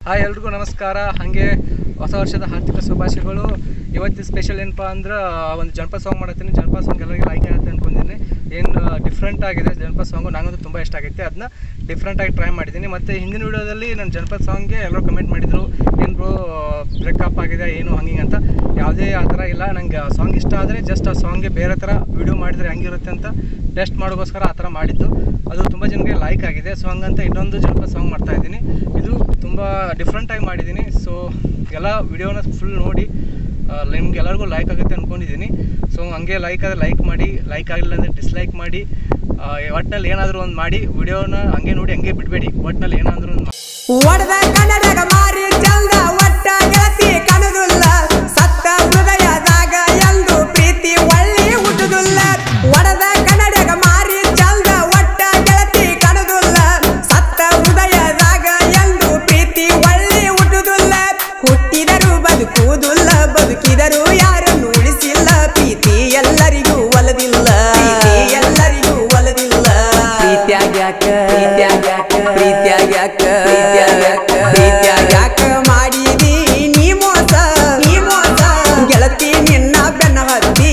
hi ಎಲ್ರಿಗೂ ನಮಸ್ಕಾರ ಹಾಗೆ ಹೊಸ ವರ್ಷದ ಆರ್ಥಿಕ ಶುಭಾಶಯಗಳು ಇವತ್ತು ಸ್ಪೆಷಲ್ ಏನಪ್ಪ ಅಂದ್ರೆ ಒಂದು ಜನಪದ ಸಾಂಗ್ ಮಾಡತ್ತೀನಿ ಜನಪದ ಸಾಂಗ್ ಎಲ್ಲರಿಗೂ ಲೈಕ್ ಆಗುತ್ತೆ ಅನ್ಕೊಂಡಿದ್ದೀನಿ ಏನು ಡಿಫ್ರೆಂಟ್ ಆಗಿದೆ ಜನಪದ ಸಾಂಗು ನನಗಂತೂ ತುಂಬ ಇಷ್ಟ ಆಗೈತೆ ಅದನ್ನ ಡಿಫ್ರೆಂಟಾಗಿ ಟ್ರೈ ಮಾಡಿದ್ದೀನಿ ಮತ್ತು ಹಿಂದಿನ ವೀಡಿಯೋದಲ್ಲಿ ನನ್ನ ಜನಪದ ಸಾಂಗ್ಗೆ ಎಲ್ಲರೂ ಕಮೆಂಟ್ ಮಾಡಿದರು ಏನು ಬ್ರೋ ಬ್ರೇಕಪ್ ಆಗಿದೆ ಏನು ಹಂಗಿಂಗೆ ಅಂತ ಯಾವುದೇ ಆ ಥರ ಇಲ್ಲ ನಂಗೆ ಸಾಂಗ್ ಇಷ್ಟ ಆದರೆ ಜಸ್ಟ್ ಆ ಸಾಂಗ್ಗೆ ಬೇರೆ ಥರ ವಿಡಿಯೋ ಮಾಡಿದರೆ ಹೆಂಗಿರುತ್ತೆ ಅಂತ ಟೆಸ್ಟ್ ಮಾಡೋಕ್ಕೋಸ್ಕರ ಆ ಥರ ಮಾಡಿದ್ದು ಅದು ತುಂಬ ಜನರಿಗೆ ಲೈಕ್ ಆಗಿದೆ ಸೊ ಹಂಗಂತ ಇನ್ನೊಂದು ಜನಪದ ಸಾಂಗ್ ಮಾಡ್ತಾ ಇದ್ದೀನಿ ಇದು ತುಂಬ ಡಿಫ್ರೆಂಟಾಗಿ ಮಾಡಿದ್ದೀನಿ ಸೊ ಎಲ್ಲ ವಿಡಿಯೋನ ಫುಲ್ ನೋಡಿ ನಿಮ್ಗೆ ಎಲ್ಲರಿಗೂ ಲೈಕ್ ಆಗುತ್ತೆ ಅಂದ್ಕೊಂಡಿದ್ದೀನಿ ಸೊ ಹಂಗೆ ಲೈಕ್ ಆದರೆ ಲೈಕ್ ಮಾಡಿ ಲೈಕ್ ಆಗಲಿಲ್ಲ ಅಂದರೆ ಡಿಸ್ಲೈಕ್ ಮಾಡಿ ಆ, ಒಟ್ನಲ್ಲಿ ಏನಾದರೂ ಒಂದು ಮಾಡಿ ವಿಡಿಯೋನ ಹಂಗೆ ನೋಡಿ ಹಂಗೆ ಬಿಡಬೇಡಿ ಒಟ್ನಲ್ಲಿ ಏನಾದರೂ ಒಂದು ಒಡದ ಕನ್ನಡಗ ಮಾರಿ ಚಂದ ಒಟ್ಟ ಗೆಳತಿ ಕಣದುಲ್ಲ ಸತ್ತ ಹೃದಯದಾಗ ಎಂದು ಪ್ರೀತಿ ಒಳ್ಳಿ ಹುಟ್ಟುದುಲ್ಲ ಒಡದ ಕನ್ನಡಗ ಮಾರಿ ಚಂದ ಒಟ್ಟ ಗೆಳತಿ ಕಣದುಲ್ಲ ಸತ್ತ ಹೃದಯದಾಗ ಎಂದು ಪ್ರೀತಿ ಒಳ್ಳಿ ಹುಟ್ಟುದುಲ್ಲ ಹುಟ್ಟಿದರು ಬದುಕುವುದಿಲ್ಲ ಬದುಕಿದರು ಯಾರನ್ನು ಉಳಿಸಿಲ್ಲ ಪ್ರೀತಿ ಎಲ್ಲರಿಗೂ ಒಲದಿಲ್ಲ ಪ್ರೀತಿ ಎಲ್ಲರಿಗೂ ಒಲದಿಲ್ಲ ಪ್ರೀತ್ಯಾಗ್ಯಾಕ ಪ್ರೀತ್ಯಾಗ್ಯಾಕ ಪ್ರೀತ್ಯಾಗ್ಯಾಕ ಪ್ರೀತ್ಯಾಗ್ಯಾಕ ಮಾಡಿದಿ ನೀ ಮೋಸ ನೀ ಮೋಸ ಗೆಳತಿ ನಿನ್ನ ಬೆನ್ನ ಹತ್ತಿ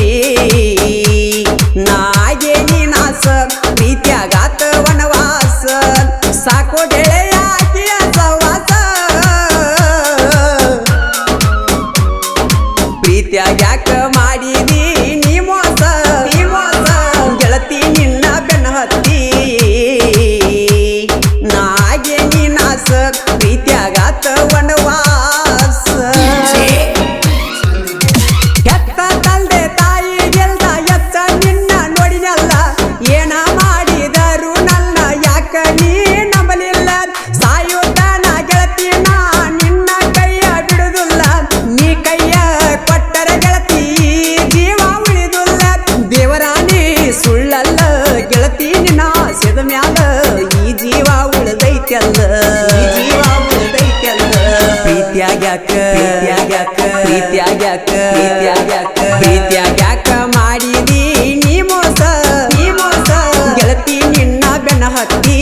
ನಾಗೆ ನೀ ನಾಸ ಪ್ರೀತ್ಯಾಗಾತ ವನವಾಸ ಸಾಕೋ ಗೆಳೆಯ ಆಕೆಯ ಸವಾಸ ಪ್ರೀತ್ಯಾಗ್ಯಾಕ ಮಾಡಿದಿ ನೀ ಮೋಸ ನೀ ಮೋಸ ಗೆಳತಿ ನಿನ್ನ ಬೆನ್ನ ಹತ್ತಿ ನಾಗೆ ನೀ ನಾಸ ಪ್ರೀತ್ಯಾಗಾತ ವನವಾಸ ಹೆತ್ತ ತಂದೆ ತಾಯಿ ಗೆಲ್ದ ಎತ್ತ ನಿನ್ನ ನೋಡಿನಲ್ಲ ಏನ ಮಾಡಿದರು ನನ್ನ ಯಾಕ ನೀ ನಂಬಲಿಲ್ಲ ಸಾಯುತ್ತಾನ ಗೆಳತಿನ ನಿನ್ನ ಕೈಯ ಬಿಡುದಿಲ್ಲ ನೀ ಕೈಯ ಕೊಟ್ಟರ ಗೆಳತಿ ಜೀವ ಉಳಿದುಲ್ಲ ದೇವರಾಣಿ ಸುಳ್ಳಲ್ಲ ಗೆಳತಿ ನಿನ್ನ ಸೆದ ಮ್ಯಾಲ ಈ ಜೀವ ಉಳಿದೈತಲ್ಲ ಈ ಜೀವ ಉಳಿದೈತಲ್ಲ ಪ್ರೀತ್ಯಾಗ್ಯಾಕ ಪ್ರೀತ್ಯಾಗ್ಯಾಕ ಪ್ರೀತ್ಯಾಗ್ಯಾಕ ಪ್ರೀತ್ಯಾಗ್ಯಾಕ ಪ್ರೀತ್ಯಾಗ್ಯಾಕ ಮಾಡಿದಿ ನೀ ಮೋಸ ನೀ ಮೋಸ ಗೆಳತಿ ನಿನ್ನ ಬೆನ್ನ ಹತ್ತಿ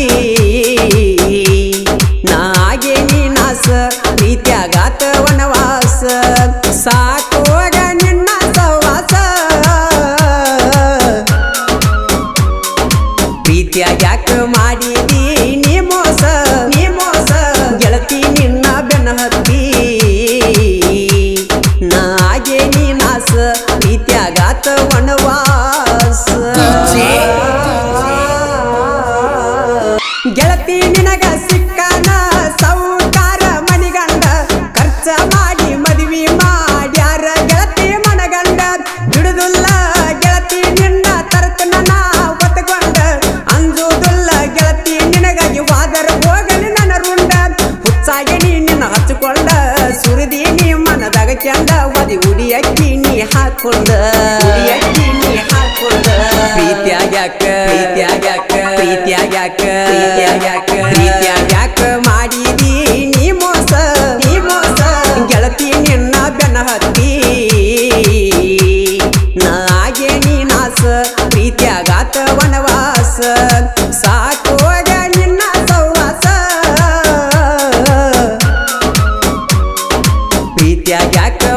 ನಾಗೆ ನೀ ನಾಸ ಪ್ರೀತ್ಯಾಗಾತ ವನವಾಸ ಸಾಕೋಗ ನಿನ್ನ ಸವಾಸ ಪ್ರೀತ್ಯಾಗ್ಯಾಕ ಮಾಡಿದಿ ನೀ ಮೋಸ ನೀ ಮೋಸ ಗೆಳತಿ ನಿನ್ನ ಬೆನ್ನ ಹತ್ತಿ ನಾಗೆ ನೀ ನಾಸ ಪ್ರೀತ್ಯಾಗಾತ ವನವಾಸ ಗೆಳತಿ ನಿನಗ ಸಿಕ್ಕನ ಸೌಕಾರ ಮನಿಗಂಡ ಖರ್ಚ ಮಾಡಿ ಮದುವೆ ಮಾಡ್ಯಾರ ಗೆಳತಿ ಮನಗಂಡ ಬಿಡುದಿಲ್ಲ ಗೆಳತಿ ನಿನ್ನ ತರತನ ನಾ ಒತ್ತಗೊಂಡ ಅಂಜುದಿಲ್ಲ ಗೆಳತಿ ನಿನಗಾಗಿ ವಾದರ ಹೋಗಲಿ ನನ್ನ ರುಂಡ ಹುಚ್ಚಾಗಿ ನೀ ನಿನ್ನ ಹಚ್ಚಿಕೊಂಡ ಸುರಿದಿ ನೀ ಮನದಾಗ ಕೆಂಡ ಒದಿ ಉಡಿಯಕ್ಕಿ ನೀ ಹಾಕೊಂಡ ಉಡಿಯಕ್ಕಿ ನೀ ಹಾಕೊಂಡ ಪ್ರೀತ್ಯಾಗ್ಯಾಕ ಪ್ರೀತ್ಯಾಗ್ಯಾಕ ಪ್ರೀತ್ಯಾಗ್ಯಾಕ ಪ್ರೀತ್ಯಾಗ್ಯಾಕ ಪ್ರೀತ್ಯಾಗ್ಯಾಕ ಮಾಡಿದಿ ನೀ ಮೋಸ ನೀ ಮೋಸ ಗೆಳತಿ ನಿನ್ನ ಬೆನ್ನ ಹತ್ತಿ ನಾಗೆ ನೀ ನಾಸ ಪ್ರೀತ್ಯಾಗಾತ ವನವಾಸ ಸಾಕೋಗ ನಿನ್ನ ಸೌವಾಸ ಪ್ರೀತ್ಯಾಗ್ಯಾಕ